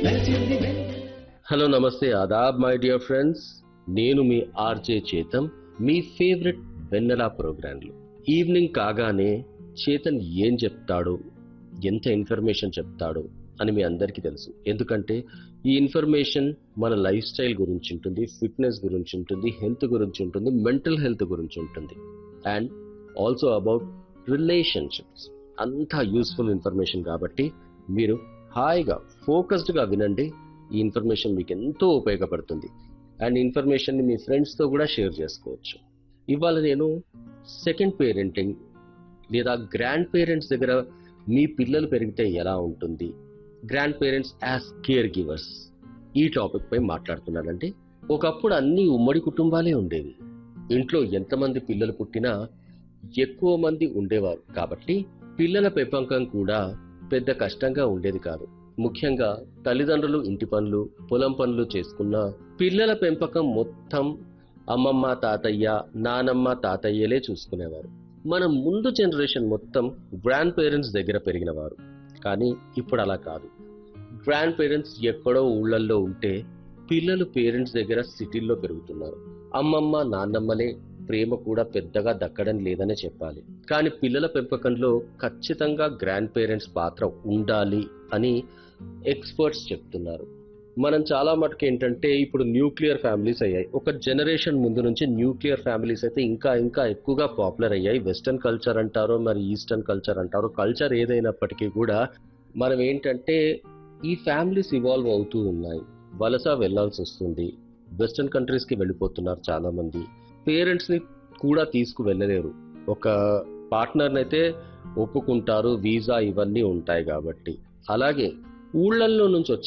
hello నమస్తే ఆదాబ్ my dear friends నేను మీ ఆర్జే చేతన్ మీ ఫేవరెట్ వెన్నెలా ప్రోగ్రాంలు ఈవినింగ్ కాగానే చేతన్ ఏం చెప్తాడు ఎంత ఇన్ఫర్మేషన్ చెప్తాడు అని మీ అందరికీ తెలుసు ఎందుకంటే ఈ ఇన్ఫర్మేషన్ మన లైఫ్ స్టైల్ గురించి ఉంటుంది ఫిట్నెస్ గురించి ఉంటుంది హెల్త్ గురించి ఉంటుంది మెంటల్ హెల్త్ గురించి ఉంటుంది అండ్ ఆల్సో అబౌట్ రిలేషన్షిప్స్ అంతా యూస్ఫుల్ ఇన్ఫర్మేషన్ కాబట్టి మీరు హాయిగా ఫోకస్డ్గా వినండి ఈ ఇన్ఫర్మేషన్ మీకు ఎంతో ఉపయోగపడుతుంది అండ్ ఇన్ఫర్మేషన్ని మీ ఫ్రెండ్స్తో కూడా షేర్ చేసుకోవచ్చు ఇవాళ నేను సెకండ్ పేరెంటింగ్ లేదా గ్రాండ్ పేరెంట్స్ దగ్గర మీ పిల్లలు పెరిగితే ఎలా ఉంటుంది grand parents as care givers ఈ టాపిక్ పై మాట్లాడుతున్నానండి ఒకప్పుడు అన్ని ఉమ్మడి కుటుంబాలే ఉండేవి ఇంట్లో ఎంతమంది పిల్లలు పుట్టినా ఎక్కువ మంది ఉండేవారు కాబట్టి పిల్లల పెంపకం కూడా పెద్ద కష్టంగా ఉండేది కాదు ముఖ్యంగా తల్లిదండ్రులు ఇంటి పనులు పొలం పనులు చేసుకున్న పిల్లల పెంపకం మొత్తం అమ్మమ్మ తాతయ్య నానమ్మ తాతయ్యలే చూసుకునేవారు మన ముందు జనరేషన్ మొత్తం గ్రాండ్ పేరెంట్స్ దగ్గర పెరిగిన వారు కానీ ఇప్పుడు అలా కాదు గ్రాండ్ పేరెంట్స్ ఎక్కడో ఊళ్ళల్లో ఉంటే పిల్లలు పేరెంట్స్ దగ్గర సిటీల్లో పెరుగుతున్నారు అమ్మమ్మ నాన్నమ్మలే ప్రేమ కూడా పెద్దగా దక్కడం లేదనే చెప్పాలి కానీ పిల్లల పెంపకంలో ఖచ్చితంగా గ్రాండ్ పేరెంట్స్ పాత్ర ఉండాలి అని ఎక్స్పర్ట్స్ చెప్తున్నారు మనం చాలా మటుకు ఏంటంటే ఇప్పుడు న్యూక్లియర్ ఫ్యామిలీస్ అయ్యాయి ఒక జనరేషన్ ముందు నుంచి న్యూక్లియర్ ఫ్యామిలీస్ అయితే ఇంకా ఇంకా ఎక్కువగా పాపులర్ అయ్యాయి వెస్టర్న్ కల్చర్ అంటారో మరి ఈస్టర్న్ కల్చర్ అంటారో కల్చర్ ఏదైనప్పటికీ కూడా మనం ఏంటంటే ఈ ఫ్యామిలీస్ ఇవాల్వ్ అవుతూ ఉన్నాయి వలస వెళ్లాల్సి వస్తుంది వెస్టర్న్ కంట్రీస్ కి వెళ్ళిపోతున్నారు చాలా మంది పేరెంట్స్ ని కూడా తీసుకు వెళ్ళలేరు ఒక పార్ట్నర్ అయితే ఒప్పుకుంటారు వీసా ఇవన్నీ ఉంటాయి కాబట్టి అలాగే ఊళ్ళల్లో నుంచి వచ్చే